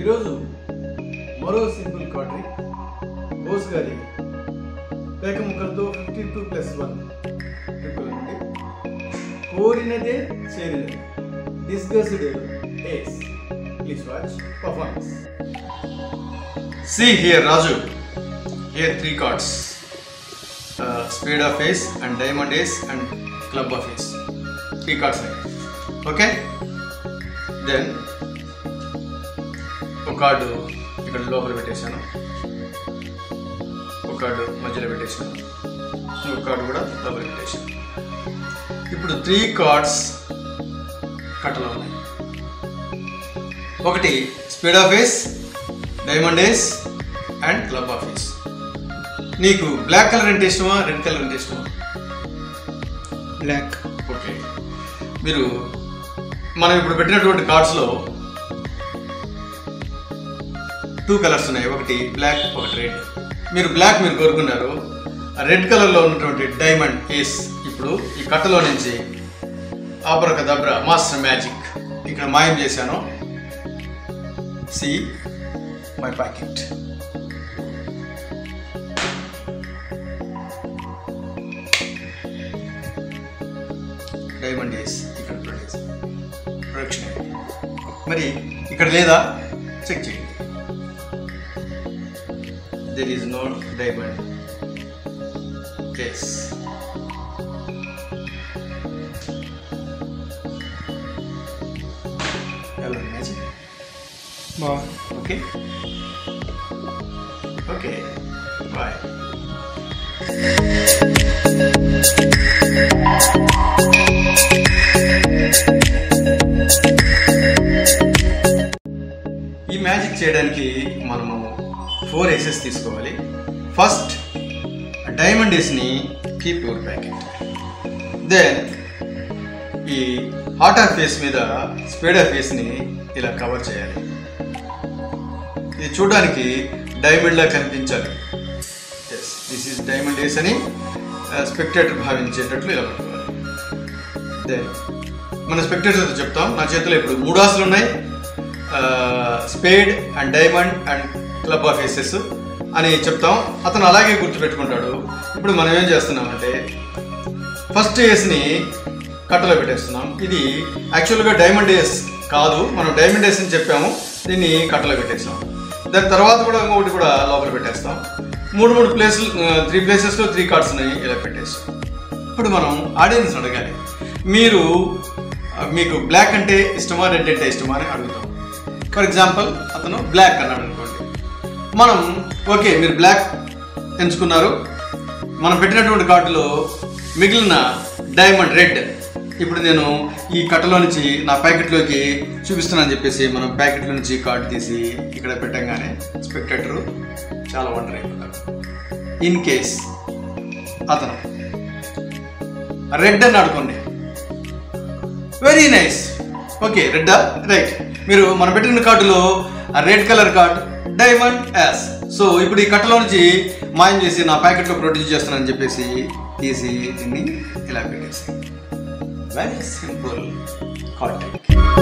ఈరోజు మరో simple cautery Bose గారి పేక ముక్కలతో fifty two plus one triple నుండి కోరినదే చేరినది discussed ace please watch performance See here, Raju. Here three cards. Uh, spade of ace and diamond ace and club of ace. Three cards like. Okay? Then ఒక card ఇక్కడ లోపల పెట్టేశాను ఒక card మధ్యలో పెట్టేశాను ఇంకొక కార్డు కూడా లోపల పెట్టేశాను ఇప్పుడు త్రీ కార్డ్స్ కట్టలో ఉన్నాయి ఒకటి spade of ace diamond ace and club of ace నీకు బ్లాక్ కలర్ అంటే ఇష్టమా రెడ్ కలర్ అంటే ఇష్టమా బ్లాక్ ఓకే మీరు మనం ఇప్పుడు పెట్టినటువంటి కార్డ్స్లో టూ కలర్స్ ఉన్నాయి ఒకటి బ్లాక్ ఒకటి రెడ్ మీరు బ్లాక్ మీరు కోరుకున్నారు రెడ్ కలర్లో ఉన్నటువంటి డైమండ్ ఏస్ ఇప్పుడు ఈ కట్టలో నుంచి ఆపరక దబ్ర మాస్టర్ మ్యాజిక్ ఇక్కడ మాయం చేశాను see my packet diamond ace ఇక్కడ ప్రొడ్యూస్ ప్రొడక్షన్ అయింది. మరి ఇక్కడ లేదా చెక్ చేయండి there is no diamond case ఎలా మ్యాజిక్ బాగుంది ఓకే ఓకే బాయ్ ఈ మ్యాజిక్ చేయడానికి మనము ఫోర్ ఏసెస్ తీసుకోవాలి ఫస్ట్ డైమండ్ ఏస్ని కీప్ యువర్ ప్యాకెట్ దెన్ ఈ హాట్ ఆర్ ఫేస్ మీద స్పేడ్ ఆర్ ఫేస్ని ఇలా కవర్ చేయాలి ఇది చూడడానికి డైమండ్ లా కనిపించాలి దిస్ ఈస్ డైమండ్ ఏస్ అని స్పెక్టేటర్ భావించేటట్లు ఇలా పట్టుకోవాలి దెన్ మన స్పెక్టేటర్ చెప్తాం నా చేతిలో ఇప్పుడు మూడు ఆశలు ఉన్నాయి spade and diamond and club of aces అని చెప్తాం అతను అలాగే గుర్తుపెట్టుకుంటాడు ఇప్పుడు మనం ఏం చేస్తున్నామంటే ఫస్ట్ ఏస్ని కట్టలో పెట్టేస్తున్నాం ఇది యాక్చువల్గా డైమండ్ ఏస్ కాదు మనం డైమండ్ ఏస్ అని చెప్పాము దీన్ని కట్టలో పెట్టేస్తాం దాని తర్వాత కూడా ఇంకొకటి కూడా లోపల పెట్టేస్తాం మూడు మూడు ప్లేసులు త్రీ ప్లేసెస్లో త్రీ కార్డ్స్ని ఇలా పెట్టేస్తాం ఇప్పుడు మనం ఆడియన్స్ అడగాలి మీరు ఆ, మీకు బ్లాక్ అంటే ఇష్టమా రెడ్ అంటే ఇష్టమా అని అడుగుతాం ఫర్ ఎగ్జాంపుల్ అతను బ్లాక్ అన్నాడు అనుకోండి మనం ఓకే మీరు బ్లాక్ ఎంచుకున్నారు మనం పెట్టినటువంటి కార్డులో మిగిలిన డైమండ్ రెడ్ ఇప్పుడు నేను ఈ కట్టలో నుంచి నా ప్యాకెట్లోకి చూపిస్తున్నాను చెప్పేసి మనం ప్యాకెట్లో నుంచి కార్డు తీసి ఇక్కడ పెట్టంగానే స్పెక్టేటర్ చాలా వండర్ అయిపోతాడు ఇన్ కేస్ అతను రెడ్ అని అనుకోండి వెరీ నైస్ ఓకే రెడ్డా రైట్ మీరు మనం పెట్టిన కార్డులో ఆ red colour card diamond ace so ఇప్పుడు ఈ కట్టలో నుంచి మాయం చేసి నా ప్యాకెట్లో ప్రొడ్యూస్ చేస్తున్నానని చెప్పేసి తీసి దీన్ని ఇలా పెట్టేసి వెరీ సింపుల్ కాంటాక్ట్